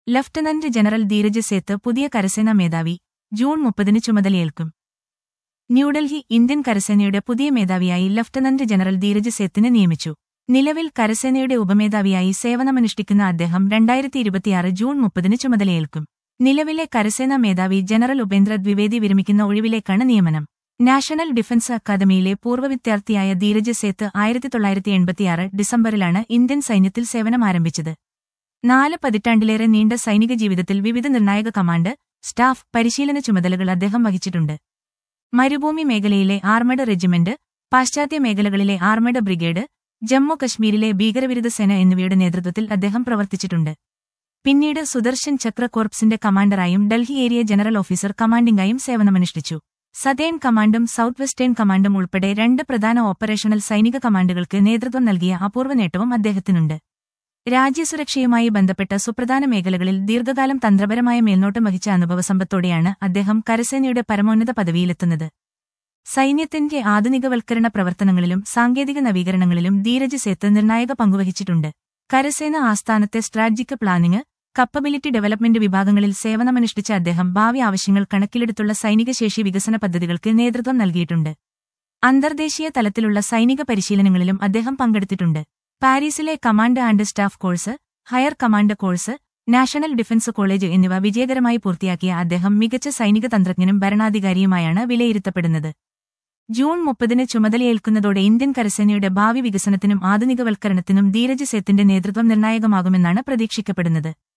lieutenant general Dheeraj Seth പുതിയ കരസേനാ മേധാവി ജൂൺ മുപ്പതിന് ചുമതലയേൽക്കും ന്യൂഡൽഹി ഇന്ത്യൻ കരസേനയുടെ പുതിയ മേധാവിയായി ലഫ്റ്റനന്റ് ജനറൽ ധീരജ് സേത്തിനെ നിയമിച്ചു നിലവിൽ കരസേനയുടെ ഉപമേധാവിയായി സേവനമനുഷ്ഠിക്കുന്ന അദ്ദേഹം രണ്ടായിരത്തി ഇരുപത്തിയാറ് ജൂൺ മുപ്പതിന് ചുമതലയേൽക്കും നിലവിലെ കരസേനാ മേധാവി ജനറൽ ഉപേന്ദ്ര ദ്വിവേദി വിരമിക്കുന്ന ഒഴിവിലേക്കാണ് നിയമനം നാഷണൽ ഡിഫൻസ് അക്കാദമിയിലെ പൂർവ്വ വിദ്യാർത്ഥിയായ ധീരജ് സേത്ത് ആയിരത്തി തൊള്ളായിരത്തി എൺപത്തിയാറ് ഡിസംബറിലാണ് ഇന്ത്യൻ സൈന്യത്തിൽ സേവനം ആരംഭിച്ചത് നാല് പതിറ്റാണ്ടിലേറെ നീണ്ട സൈനിക ജീവിതത്തിൽ വിവിധ നിർണായക കമാൻഡ് സ്റ്റാഫ് പരിശീലന ചുമതലകൾ അദ്ദേഹം വഹിച്ചിട്ടുണ്ട് മരുഭൂമി മേഖലയിലെ ആർമഡ് റെജിമെന്റ് പാശ്ചാത്യ മേഖലകളിലെ ആർമഡ് ബ്രിഗേഡ് ജമ്മു കശ്മീരിലെ ഭീകരവിരുദ്ധ സേന എന്നിവയുടെ നേതൃത്വത്തിൽ അദ്ദേഹം പ്രവർത്തിച്ചിട്ടുണ്ട് പിന്നീട് സുദർശൻ ചക്ര കോർപ്സിന്റെ കമാൻഡറായും ഡൽഹി ഏരിയ ജനറൽ ഓഫീസർ കമാൻഡിംഗായും സേവനമനുഷ്ഠിച്ചു സതേൺ കമാൻഡും സൌത്ത് വെസ്റ്റേൺ കമാൻഡും ഉൾപ്പെടെ രണ്ട് പ്രധാന ഓപ്പറേഷണൽ സൈനിക കമാൻഡുകൾക്ക് നേതൃത്വം നൽകിയ അപൂർവ നേട്ടവും അദ്ദേഹത്തിനുണ്ട് രാജ്യസുരക്ഷയുമായി ബന്ധപ്പെട്ട സുപ്രധാന മേഖലകളിൽ ദീർഘകാലം തന്ത്രപരമായ മേൽനോട്ടം വഹിച്ച അനുഭവസമ്പത്തോടെയാണ് അദ്ദേഹം കരസേനയുടെ പരമോന്നത പദവിയിലെത്തുന്നത് സൈന്യത്തിന്റെ ആധുനികവൽക്കരണ പ്രവർത്തനങ്ങളിലും സാങ്കേതിക നവീകരണങ്ങളിലും ധീരജ് സേത്ത് നിർണായക പങ്കുവഹിച്ചിട്ടുണ്ട് കരസേന ആസ്ഥാനത്തെ സ്ട്രാറ്റജിക് പ്ലാനിംഗ് കപ്പബിലിറ്റി ഡെവലപ്മെന്റ് വിഭാഗങ്ങളിൽ സേവനമനുഷ്ഠിച്ച അദ്ദേഹം ഭാവി ആവശ്യങ്ങൾ കണക്കിലെടുത്തുള്ള സൈനിക ശേഷി വികസന പദ്ധതികൾക്ക് നേതൃത്വം നൽകിയിട്ടുണ്ട് അന്തർദേശീയ തലത്തിലുള്ള സൈനിക പരിശീലനങ്ങളിലും അദ്ദേഹം പങ്കെടുത്തിട്ടുണ്ട് പാരീസിലെ command and staff course higher command course national defence college എന്നിവ വിജയകരമായി പൂർത്തിയാക്കിയ അദ്ദേഹം മികച്ച സൈനിക തന്ത്രജ്ഞനും ഭരണാധികാരിയുമായാണ് വിലയിരുത്തപ്പെടുന്നത് ജൂൺ മുപ്പതിന് ചുമതലയേൽക്കുന്നതോടെ ഇന്ത്യൻ കരസേനയുടെ ഭാവി വികസനത്തിനും ആധുനികവൽക്കരണത്തിനും ധീരജ് സേത്തിന്റെ നേതൃത്വം നിർണായകമാകുമെന്നാണ് പ്രതീക്ഷിക്കപ്പെടുന്നത്